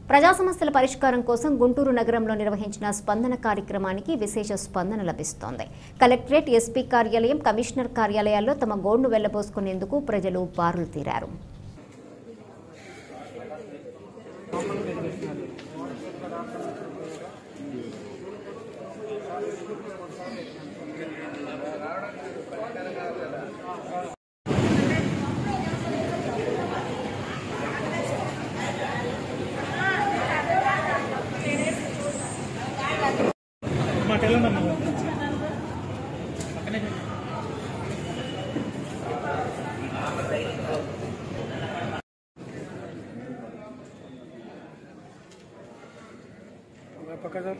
ప్రజా సమస్యల పరిష్కారం కోసం గుంటూరు నగరంలో నిర్వహించిన స్పందన కార్యక్రమానికి విశేష స్పందన లభిస్తోంది కలెక్టరేట్ ఎస్పీ కార్యాలయం కమిషనర్ కార్యాలయాల్లో తమ గోడును వెళ్లబోసుకునేందుకు ప్రజలు బారులు తీరారు మా తెలంగాణ పక్కనే పక్క సార్